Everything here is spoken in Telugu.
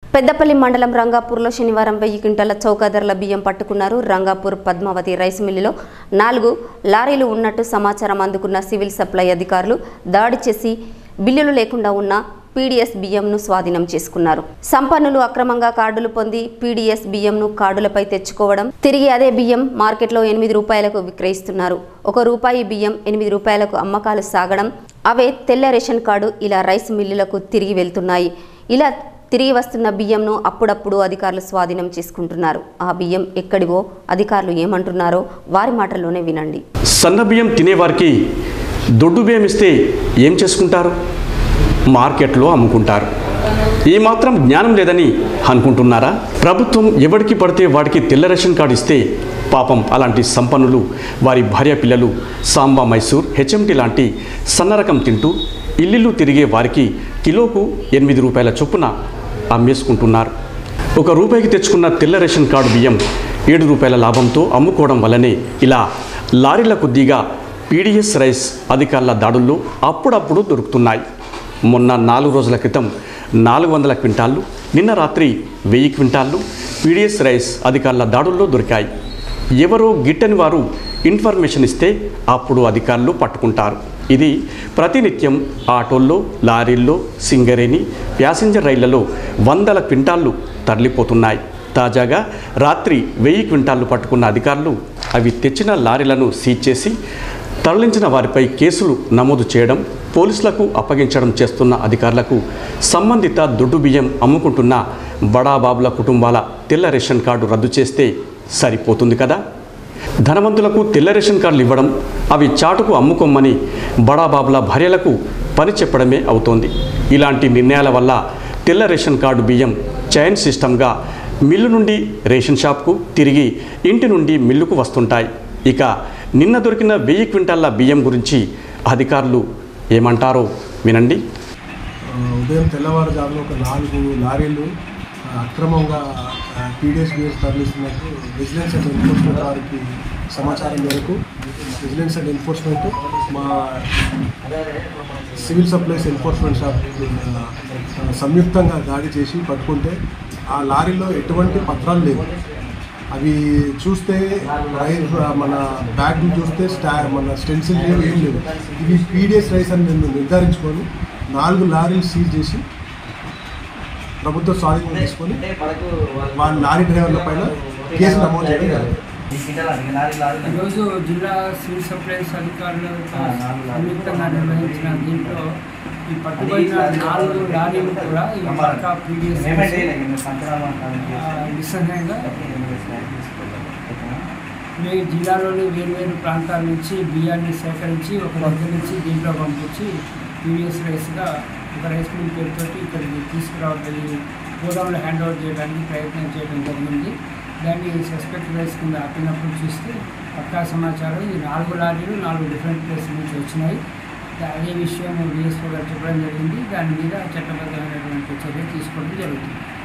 పెద్దపల్లి మండలం రంగాపూర్లో శనివారం వెయ్యి క్వింటాల చౌక ధరల బియ్యం పట్టుకున్నారు రంగాపూర్ పద్మావతి రైస్ మిల్లులో నాలుగు లారీలు ఉన్నట్టు సమాచారం అందుకున్న సివిల్ సప్లై అధికారులు దాడి చేసి బిల్లులు లేకుండా ఉన్న పీడీఎస్ బియ్యంను స్వాధీనం చేసుకున్నారు సంపన్నులు అక్రమంగా కార్డులు పొంది పీడీఎస్ బియ్యంను కార్డులపై తెచ్చుకోవడం తిరిగి అదే బియ్యం మార్కెట్లో ఎనిమిది రూపాయలకు విక్రయిస్తున్నారు ఒక రూపాయి బియ్యం ఎనిమిది రూపాయలకు అమ్మకాలు సాగడం అవే తెల్ల రేషన్ కార్డు ఇలా రైస్ మిల్లులకు తిరిగి వెళ్తున్నాయి ఇలా తిరిగి వస్తున్న బియ్యంను అప్పుడప్పుడు అధికారులు స్వాధీనం చేసుకుంటున్నారు ఆ బియ్యం ఎక్కడివో అధికారులు ఏమంటున్నారో వారి మాటల్లోనే వినండి సన్న బియ్యం తినేవారికి దొడ్డు బియ్యం ఇస్తే ఏం చేసుకుంటారు మార్కెట్లో అమ్ముకుంటారు ఈ మాత్రం జ్ఞానం లేదని అనుకుంటున్నారా ప్రభుత్వం ఎవరికి పడితే వాడికి తెల్ల రేషన్ కార్డు ఇస్తే పాపం అలాంటి సంపన్నులు వారి భార్య పిల్లలు సాంబా మైసూర్ హెచ్ఎంటి లాంటి సన్నరకం తింటూ ఇల్లిల్లు తిరిగే వారికి కిలోకు ఎనిమిది రూపాయల చొప్పున అమ్మేసుకుంటున్నారు ఒక రూపాయికి తెచ్చుకున్న తెల్ల రేషన్ కార్డు బియ్యం ఏడు రూపాయల లాభంతో అమ్ముకోవడం వల్లనే ఇలా లారీల కొద్దిగా పీడిఎస్ రైస్ అధికారుల దాడుల్లో అప్పుడప్పుడు దొరుకుతున్నాయి మొన్న నాలుగు రోజుల క్రితం నాలుగు వందల క్వింటాళ్ళు నిన్న రాత్రి వెయ్యి క్వింటాళ్ళు పీడిఎస్ రైస్ అధికారుల దాడుల్లో దొరికాయి ఎవరో గిట్టని వారు ఇన్ఫర్మేషన్ ఇస్తే అప్పుడు అధికారులు పట్టుకుంటారు ఇది ప్రతినిత్యం ఆటోల్లో లారీల్లో సింగరేణి ప్యాసింజర్ రైళ్లలో వందల క్వింటాళ్ళు తరలిపోతున్నాయి తాజాగా రాత్రి వెయ్యి క్వింటాళ్ళు పట్టుకున్న అధికారులు అవి తెచ్చిన లారీలను సీజ్ చేసి తరలించిన వారిపై కేసులు నమోదు చేయడం పోలీసులకు అప్పగించడం చేస్తున్న అధికారులకు సంబంధిత దొడ్డు బియ్యం అమ్ముకుంటున్న బడాబాబుల కుటుంబాల తెల్ల రేషన్ కార్డు రద్దు చేస్తే సరిపోతుంది కదా ధనవంతులకు తెల్ల రేషన్ కార్డులు ఇవ్వడం అవి చాటుకు అమ్ముకోమని బడాబాబుల భార్యలకు పని చెప్పడమే అవుతోంది ఇలాంటి నిర్ణయాల వల్ల తెల్ల రేషన్ కార్డు బియ్యం చైన్ సిస్టమ్గా మిల్లు నుండి రేషన్ షాప్కు తిరిగి ఇంటి నుండి మిల్లుకు వస్తుంటాయి ఇక నిన్న దొరికిన వెయ్యి క్వింటాల బియ్యం గురించి అధికారులు ఏమంటారో వినండి ఆ, ఉదయం తెల్లవారుజామున ఒక నాలుగు లారీలు ఆ, అక్రమంగా పీడిఎస్ బిఎస్ తరలిస్తున్నట్టు విజిలెన్స్ అండ్ ఎన్ఫోర్స్మెంట్ వారికి సమాచారం మేరకు విజిలెన్స్ అండ్ ఎన్ఫోర్స్మెంట్ మా సివిల్ సప్లైస్ ఎన్ఫోర్స్మెంట్ షాప్ ఆ, సంయుక్తంగా దాడి చేసి పట్టుకుంటే ఆ లారీలో ఎటువంటి పత్రాలు లేవు అవి చూస్తే రై- మన బ్యాగ్ చూస్తే స్టా మన స్టెన్సిల్ లేవు ఏం లేవు ఇవి పీడిఎస్ రైస్ అని నేను నిర్ధారించుకొని నాలుగు లారీలు సీజ్ చేసి ప్రభుత్వ స్వాధీనం తీసుకొని వాళ్ళ లారీ డ్రైవర్ల పైన కేసు నమోదు చేయడం జరిగింది ఈరోజు జిల్లా సివిల్ సప్లైస్ అధికారులు సంయుక్తంగా నిర్వహించిన దీంట్లో ఈ పట్టుబడిన నాలుగు లారీలు కూడా ఈ పక్క పీడిఎస్ నిస్సందేహంగా మీ జిల్లాలోని వేర్వేరు ప్రాంతాల నుంచి బియ్యాన్ని సేకరించి ఒక దగ్గర నుంచి దీంట్లో పంపించి పీడిఎస్ రైస్గా ఒక రైస్ మిల్ పేరుతోటి ఇక్కడికి తీసుకురావడం గోదాంలో హ్యాండ్ ఓవర్ చేయడానికి ప్రయత్నం చేయడం జరిగింది దాన్ని సస్పెక్ట్ రైస్ కింద ఆపినప్పుడు చూస్తే పక్కా సమాచారం ఈ నాలుగు లారీలు నాలుగు డిఫరెంట్ ప్లేస్ నుంచి వచ్చినాయి దా- అదే విషయం డిఎస్ఓ గారు చెప్పడం జరిగింది దాని మీద చట్టబద్ధమైనటువంటి చర్య తీసుకోవడం జరుగుతుంది